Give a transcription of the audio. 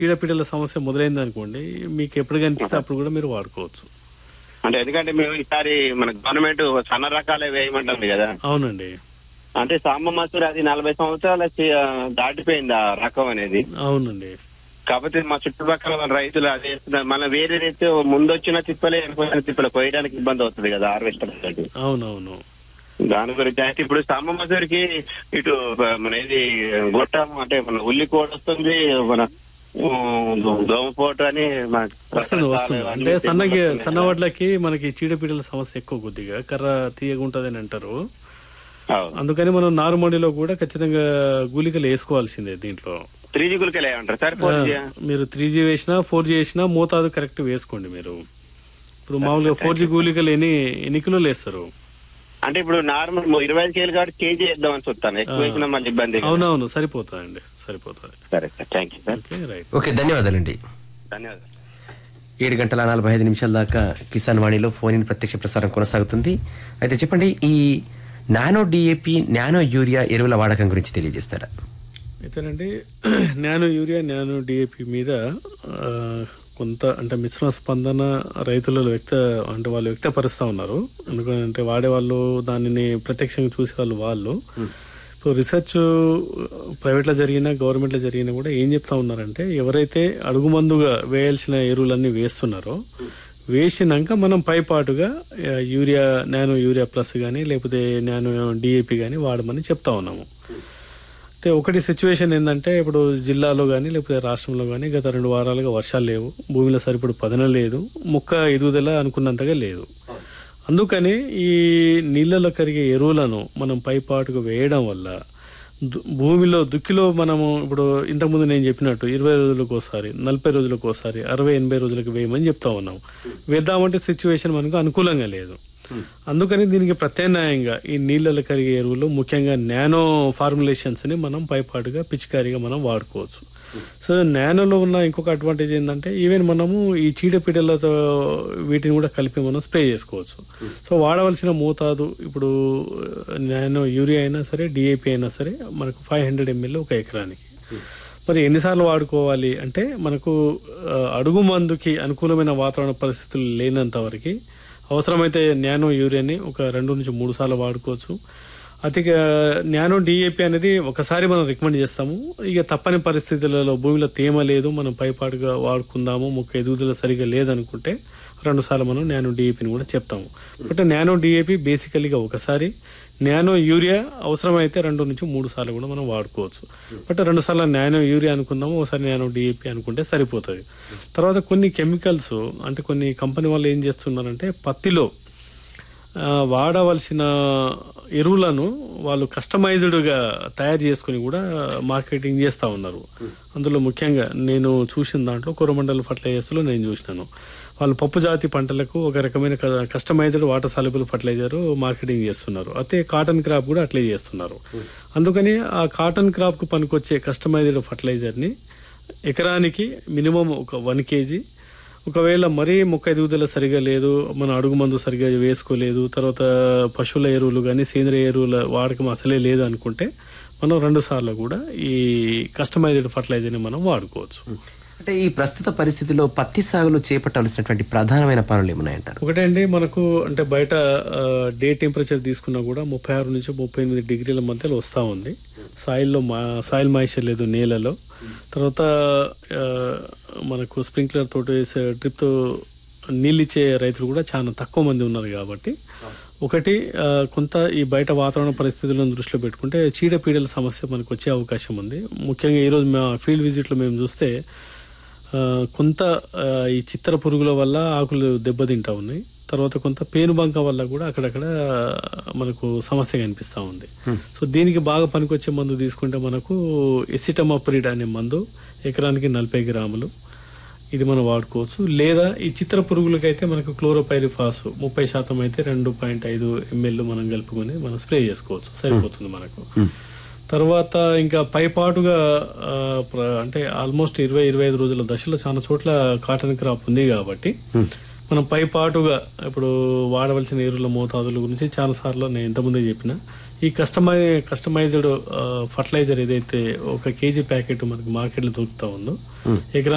చీడపీడల సమస్య మొదలైంది అనుకోండి మీకు ఎప్పుడు కనిపిస్తే అప్పుడు కూడా మీరు వాడుకోవచ్చు అంటే ఎందుకంటే మేము ఈసారి మన గవర్నమెంట్ సన్న రకాలే వేయమంటుంది కదా అవునండి అంటే సాంబ మసూరి అది నలభై సంవత్సరాల చి- దాటిపోయింది ఆ రకం అనేది అవునండి కాకపోతే మా చుట్టుపక్కల వాళ్ళ రైతులు అది వేస్తున్నారు మళ్ళీ వేరే రైతు ముందు వచ్చిన తిప్పలే వెనకొచ్చిన తిప్పలే కోయడానికి ఇబ్బంది అవుతుంది కదా హార్వెస్టర్ తోటి అవునవును దాని గురించి అయితే ఇప్పుడు సాంబ మసూరికి ఇటు మన ఇది గొట్టం అంటే మన ఉల్లి కోడ వస్తుంది మన ఉమ్, దోమపోటు అని మన వస్తుంది వస్తుంది అంటే సన్నగి సన్న వడ్లకి మనకి చీడపీడల సమస్య ఎక్కువ కొద్దిగా కర్ర తీయగా ఉంటుందని అంటారు అవును. అందుకని మనం నారుమడిలో కూడా ఖచ్చితంగా గూలికలు వేసుకోవాల్సిందే దీంట్లో త్రీ జీ గులికలు ఏమంటారు సార్ ఫోర్ జీ మీరు త్రీ జీ వేసినా ఫోర్ జీ వేసినా మోతాదు కరెక్ట్ వేసుకోండి మీరు ఇప్పుడు మామూలుగా ఫోర్ జీ గూలికలు ఎన్ని ఎన్ని కిలోలు వేస్తారు అంటే ఇప్పుడు నార్మల్ ఇరవై ఐదు కేజీలు కాబట్టి కేజీ వేద్దామని చూస్తాను ఎక్కువ వేసినా మళ్ళీ ఇబ్బంది కదా. అవునవును సరిపోతుందండి సరిపోతుంది సరే sir thank you sir okay right okay ధన్యవాదాలండి ధన్యవాదాలు ఏడు గంటల నలభై ఐదు నిమిషాల దాకా కిసాన్ వాణిలో ఫోన్ ఇన్ ప్రత్యక్ష ప్రసారం కొనసాగుతుంది అయితే చెప్పండి ఈ నానో డిఏపి నానో యూరియా ఎరువుల వాడకం గురించి తెలియజేస్తారా అయితేనండి నానో యూరియా నానో డిఏపి మీద ఆ, కొంత అంటే మిశ్రమ స్పందన రైతులలో వ్యక్త అంటే వాళ్ళు వ్యక్తపరుస్తూ ఉన్నారు ఎందుకంటే వాడేవాళ్ళు దానిని ప్రత్యక్షంగా చూసే వాళ్ళు వాళ్ళు ఇప్పుడు రీసెర్చ్ ప్రైవేట్లో జరిగినా గవర్నమెంట్లో జరిగినా కూడా ఏం చెప్తా ఉన్నారంటే ఎవరైతే అడుగుమందుగా వేయాల్సిన ఎరువులన్నీ వేస్తున్నారో వేసినాక మనం పైపాటుగా ఆ, యూరియా నానో యూరియా ప్లస్ కానీ లేకపోతే నానో డిఏపి కానీ వాడమని చెప్తా ఉన్నాము అయితే ఒకటి సిచ్యువేషన్ ఏంటంటే ఇప్పుడు జిల్లాలో కానీ లేకపోతే రాష్ట్రంలో కానీ గత రెండు వారాలుగా వర్షాలు లేవు భూమిలో సరిపడు పదన లేదు మొక్క ఎదుగుదల అనుకున్నంతగా లేదు అందుకని ఈ నీళ్ళలో కరిగే ఎరువులను మనం పైపాటుగా వేయడం వల్ల దు- భూమిలో దుక్కిలో మనము ఇప్పుడు ఇంతకుముందు నేను చెప్పినట్టు ఇరవై రోజులకు ఒకసారి నలభై రోజులకు ఒకసారి అరవై ఎనభై రోజులకు వేయమని చెప్తా ఉన్నాం వేద్దామంటే సిచ్యువేషన్ మనకు అనుకూలంగా లేదు అందుకని దీనికి ప్రత్యామ్నాయంగా ఈ నీళ్ళలో కరిగే ఎరువులు ముఖ్యంగా నానో ఫార్ములేషన్స్ ని మనం పైపాటుగా పిచికారిగా మనం వాడుకోవచ్చు సో నానోలో ఉన్న ఇంకొక అడ్వాంటేజ్ ఏంటంటే ఈవెన్ మనము ఈ చీడపీడలతో వీటిని కూడా కలిపి మనం స్ప్రే చేసుకోవచ్చు సో వాడవలసిన మోతాదు ఇప్పుడు నానో యూరియా అయినా సరే డిఏపి అయినా సరే మనకు ఫైవ్ హండ్రెడ్ ఎంఎల్ ఒక ఎకరానికి మరి ఎన్నిసార్లు వాడుకోవాలి అంటే మనకు ఆ, అడుగు మందుకి అనుకూలమైన వాతావరణ పరిస్థితులు లేనంత వరకు అవసరమైతే నానో యూరియాని ఒక రెండు నుంచి మూడు సార్లు వాడుకోవచ్చు అతి నానో డిఏపి అనేది ఒకసారి మనం రికమెండ్ చేస్తాము ఇక తప్పని పరిస్థితులలో భూమిలో తేమ లేదు మనం పైపాటుగా వాడుకుందాము మొక్క ఎదుగుదల సరిగా లేదనుకుంటే రెండు సార్లు మనం నానో డిఏపిని కూడా చెప్తాము బట్ నానో డిఏపి బేసికలీగా ఒకసారి నానో యూరియా అవసరమైతే రెండు నుంచి మూడు సార్లు కూడా మనం వాడుకోవచ్చు బట్ రెండు సార్లు నానో యూరియా అనుకుందాము ఒకసారి నానో డిఏపి అనుకుంటే సరిపోతుంది తర్వాత కొన్ని కెమికల్స్ అంటే కొన్ని కంపెనీ వాళ్ళు ఏం చేస్తున్నారంటే పత్తిలో ఆ, వాడవలసిన ఎరువులను వాళ్ళు కస్టమైజ్డ్గా తయారు చేసుకుని కూడా మార్కెటింగ్ చేస్తూ ఉన్నారు అందులో ముఖ్యంగా నేను చూసిన దాంట్లో కొరమండల ఫర్టిలైజర్స్లో నేను చూసినాను వాళ్ళు పప్పు జాతి పంటలకు ఒక రకమైన customized water soluble fertilizer marketing చేస్తున్నారు అయితే కాటన్ క్రాప్ కూడా అట్లే చేస్తున్నారు అందుకని ఆ కాటన్ క్రాప్కు పనికొచ్చే కస్టమైజ్డ్ ఫర్టిలైజర్ని ఎకరానికి మినిమం ఒక వన్ కేజీ ఒకవేళ మరీ మొక్క ఎదుగుదల సరిగా లేదు మన అడుగు మందు సరిగా వేసుకోలేదు తర్వాత పశువుల ఎరువులు కానీ సేంద్రియ ఎరువుల వాడకం అసలే లేదు అనుకుంటే మనం రెండు సార్లు కూడా ఈ కస్టమైజ్డ్ ఫర్టిలైజర్ని మనం వాడుకోవచ్చు అంటే ఈ ప్రస్తుత పరిస్థితిలో పత్తి సాగులో చేపట్టాల్సినటువంటి ప్రధానమైన పనులు ఏమున్నాయంటారు ఒకటే అండి మనకు అంటే బయట ఆ, డే టెంపరేచర్ తీసుకున్నా కూడా ముప్పై ఆరు నుంచి ముప్పై ఎనిమిది డిగ్రీల మధ్యలో వస్తూ ఉంది సాయిల్లో మా సాయిల్ మాయిశ్చర్ లేదు నేలలో తర్వాత ఆ, మనకు స్ప్రింక్లర్ తోటి వేసే డ్రిప్తో నీళ్ళు ఇచ్చే రైతులు కూడా చాలా తక్కువ మంది ఉన్నారు కాబట్టి ఒకటి ఆ, కొంత ఈ బయట వాతావరణ పరిస్థితులను దృష్టిలో పెట్టుకుంటే చీడపీడల సమస్య మనకు వచ్చే అవకాశం ఉంది ముఖ్యంగా ఈరోజు మా ఫీల్డ్ విజిట్లో మేము చూస్తే ఆ, కొంత ఆ, ఈ చిత్తర పురుగుల వల్ల ఆకులు దెబ్బతింటా ఉన్నాయి తర్వాత కొంత పేనుబంక వల్ల కూడా అక్కడక్కడ మనకు సమస్య కనిపిస్తూ ఉంది సో దీనికి బాగా పనికొచ్చే మందు తీసుకుంటే మనకు ఎసిటమాప్రిడ్ అనే మందు ఎకరానికి నలభై గ్రాములు ఇది మనం వాడుకోవచ్చు లేదా ఈ చిత్ర పురుగులకైతే మనకు క్లోరోపైరిఫాస్ ముప్పై శాతం అయితే రెండు పాయింట్ ఐదు ఎంఎల్ మనం కలుపుకొని మనం స్ప్రే చేసుకోవచ్చు సరిపోతుంది మనకు తర్వాత ఇంకా పైపాటుగా ఆ, ప్ర- అంటే ఆల్మోస్ట్ ఇరవై ఇరవై ఐదు రోజుల దశలో చాలా చోట్ల కాటన్ క్రాప్ ఉంది కాబట్టి మనం పైపాటుగా ఇప్పుడు వాడవలసిన ఎరువుల మోతాదుల గురించి చాలా సార్లు నేను ఇంతకుముందే చెప్పిన ఈ కస్టమై కస్టమైజ్డ్ ఫర్టిలైజర్ ఏదైతే ఒక కేజీ ప్యాకెట్ మనకి మార్కెట్లో దొరుకుతా ఉందో ఎకరా